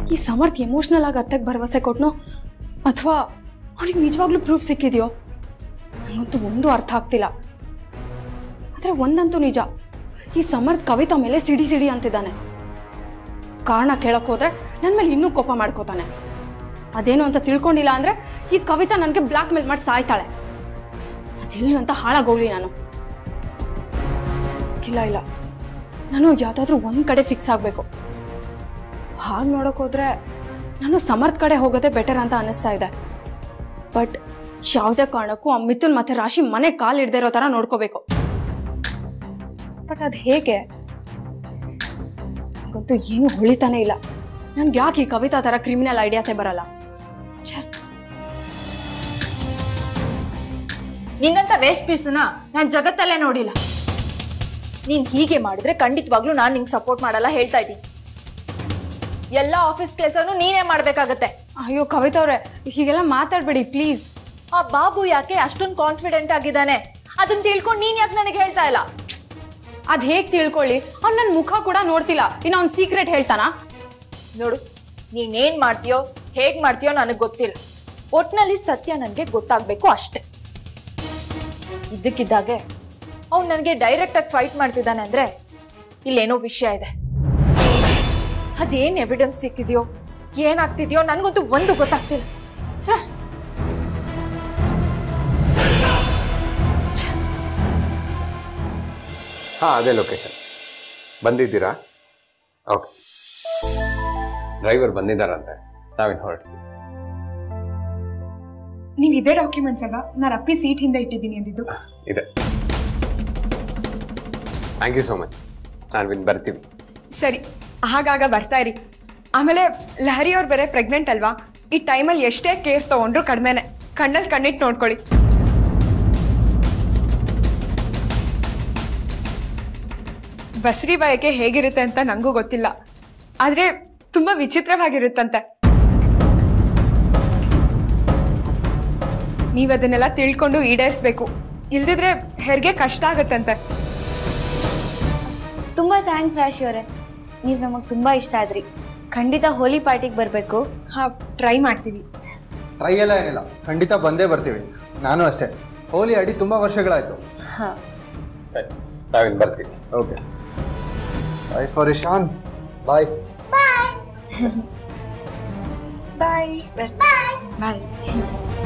ಈ ಸಮರ್ಥ್ ಎಮೋಷ್ನಲ್ ಆಗಿ ಅತ್ತಕ್ಕೆ ಭರವಸೆ ಕೊಟ್ನೋ ಅಥವಾ ಅವನಿಗೆ ನಿಜವಾಗ್ಲೂ ಪ್ರೂಫ್ ಸಿಕ್ಕಿದೆಯೋ ನನಗಂತೂ ಒಂದು ಅರ್ಥ ಆಗ್ತಿಲ್ಲ ಆದರೆ ಒಂದಂತೂ ನಿಜ ಈ ಸಮರ್ಥ್ ಕವಿತಾ ಮೇಲೆ ಸಿಡಿ ಸಿಡಿ ಅಂತಿದ್ದಾನೆ ಕಾರಣ ಕೇಳಕ್ ಹೋದ್ರೆ ನನ್ನ ಮೇಲೆ ಇನ್ನೂ ಕೋಪ ಮಾಡ್ಕೋತಾನೆ ಅದೇನು ಅಂತ ತಿಳ್ಕೊಂಡಿಲ್ಲ ಅಂದ್ರೆ ಈ ಕವಿತಾ ನನಗೆ ಬ್ಲಾಕ್ ಮೇಲ್ ಮಾಡಿ ಸಾಯ್ತಾಳೆ ಅದಿಲ್ಲ ಅಂತ ಹಾಳಾಗೋಗ್ಲಿ ನಾನು ಇಲ್ಲ ಇಲ್ಲ ನಾನು ಯಾವುದಾದ್ರೂ ಒಂದು ಕಡೆ ಫಿಕ್ಸ್ ಆಗಬೇಕು ಹಾಗೆ ನೋಡಕ್ ಹೋದ್ರೆ ನಾನು ಸಮರ್ಥ್ ಕಡೆ ಹೋಗೋದೇ ಬೆಟರ್ ಅಂತ ಅನಿಸ್ತಾ ಇದೆ ಬಟ್ ಯಾವುದೇ ಕಾರಣಕ್ಕೂ ಆ ಮಿಥುನ್ ಮತ್ತೆ ರಾಶಿ ಮನೆ ಕಾಲು ಹಿಡ್ದೇ ಇರೋ ಥರ ನೋಡ್ಕೋಬೇಕು ಬಟ್ ಅದು ಹೇಗೆ ಗೊತ್ತು ಏನು ಹೊಳಿತಾನೆ ಇಲ್ಲ ನನ್ಗೆ ಯಾಕೆ ಈ ಕವಿತಾ ಥರ ಕ್ರಿಮಿನಲ್ ಐಡಿಯಾಸೇ ಬರಲ್ಲ ಛೇ ನಿನ್ನಂತ ವೇಸ್ಟ್ ಪೀಸನ್ನ ನಾನು ಜಗತ್ತಲ್ಲೇ ನೋಡಿಲ್ಲ ನೀನ್ ಹೀಗೆ ಮಾಡಿದ್ರೆ ಖಂಡಿತವಾಗ್ಲೂ ನಾನು ನಿಂಗೆ ಸಪೋರ್ಟ್ ಮಾಡಲ್ಲ ಹೇಳ್ತಾ ಇದ್ದೀನಿ ಎಲ್ಲ ಆಫೀಸ್ ಕೆಲಸನೂ ನೀನೇ ಮಾಡ್ಬೇಕಾಗತ್ತೆ ಅಯ್ಯೋ ಕವಿತಾ ಅವ್ರೆ ಹೀಗೆಲ್ಲ ಮಾತಾಡ್ಬೇಡಿ ಪ್ಲೀಸ್ ಆ ಬಾಬು ಯಾಕೆ ಅಷ್ಟೊಂದು ಕಾನ್ಫಿಡೆಂಟ್ ಆಗಿದ್ದಾನೆ ಅದನ್ನ ತಿಳ್ಕೊಂಡು ನೀನ್ ಯಾಕೆ ನನಗೆ ಹೇಳ್ತಾ ಇಲ್ಲ ಅದ್ ಹೇಗ್ ತಿಳ್ಕೊಳ್ಳಿ ಅವ್ನು ನನ್ನ ಮುಖ ಕೂಡ ನೋಡ್ತಿಲ್ಲ ಇನ್ನು ಅವ್ನ್ ಸೀಕ್ರೆಟ್ ಹೇಳ್ತಾನಾ ನೋಡು ನೀನೇನ್ ಮಾಡ್ತೀಯೋ ಹೇಗ್ ಮಾಡ್ತೀಯೋ ನನಗೆ ಗೊತ್ತಿಲ್ಲ ಒಟ್ನಲ್ಲಿ ಸತ್ಯ ನನಗೆ ಗೊತ್ತಾಗ್ಬೇಕು ಅಷ್ಟೇ ಇದ್ದಕ್ಕಿದ್ದಾಗೆ ಅವ್ನು ನನಗೆ ಡೈರೆಕ್ಟ್ ಆಗಿ ಫೈಟ್ ಮಾಡ್ತಿದ್ದಾನೆ ಅಂದ್ರೆ ಇಲ್ಲೇನೋ ವಿಷಯ ಇದೆ ಅದೇನ್ ಎವಿಡೆನ್ಸ್ ಸಿಕ್ಕಿದ್ಯೋ ಏನಾಗ್ತಿದ್ಯೋ ನನಗಂತೂ ಒಂದು ಗೊತ್ತಾಗ್ತಿಲ್ಲ ಛೇ ಹಾಂ ಅದೇ ಲೊಕೇಶನ್ ಬಂದಿದ್ದೀರಾ ಓಕೆ ಡ್ರೈವರ್ ಬಂದಿದ್ದಾರಂತೆ ನಾವಿನ್ನು ಹೊರಡ್ತೀವಿ ನೀವು ಇದೇ ಡಾಕ್ಯುಮೆಂಟ್ಸ್ ಅಲ್ವಾ ನಾನು ಅಪ್ಪಿ ಸೀಟ್ ಹಿಂದೆ ಇಟ್ಟಿದ್ದೀನಿ ಅಂದಿದ್ದು ಇದೆ ಥ್ಯಾಂಕ್ ಯು ಸೋ ಮಚ್ ನಾನು ಇನ್ನು ಬರ್ತೀವಿ ಸರಿ ಆಗಾಗ ಬರ್ತಾ ಇರಿ ಆಮೇಲೆ ಲಹರಿ ಅವ್ರು ಬೇರೆ ಪ್ರೆಗ್ನೆಂಟ್ ಅಲ್ವಾ ಈ ಟೈಮಲ್ಲಿ ಎಷ್ಟೇ ಕೇರ್ ತಗೊಂಡ್ರು ಕಡಿಮೆನೆ ಕಣ್ಣಲ್ಲಿ ಕಣ್ಣಿಟ್ಟು ನೋಡ್ಕೊಳ್ಳಿ ಬಸ್ರಿ ಬಯಕೆ ಹೇಗಿರುತ್ತೆ ಅಂತ ನನಗೂ ಗೊತ್ತಿಲ್ಲ ಆದರೆ ತುಂಬ ವಿಚಿತ್ರವಾಗಿರುತ್ತಂತೆ ನೀವು ಅದನ್ನೆಲ್ಲ ತಿಳ್ಕೊಂಡು ಈಡೇರಿಸ್ಬೇಕು ಇಲ್ದಿದ್ರೆ ಹೆರಿಗೆ ಕಷ್ಟ ಆಗುತ್ತಂತೆ ತುಂಬ ಥ್ಯಾಂಕ್ಸ್ ರಾಶಿ ಅವರೇ ನೀವು ನಮಗೆ ತುಂಬ ಇಷ್ಟ ಆದ್ರಿ ಖಂಡಿತ ಹೋಲಿ ಪಾರ್ಟಿಗೆ ಬರಬೇಕು ಹಾಂ ಟ್ರೈ ಮಾಡ್ತೀವಿ ಟ್ರೈ ಎಲ್ಲ ಏನಿಲ್ಲ ಖಂಡಿತ ಬಂದೇ ಬರ್ತೀವಿ ನಾನು ಅಷ್ಟೇ ಹೋಲಿ ಅಡಿ ತುಂಬ ವರ್ಷಗಳಾಯಿತು ಹಾಂ ಸರಿ ನಾವಿನ್ನು ಬರ್ತೀವಿ okay bye for Ishan bye bye bye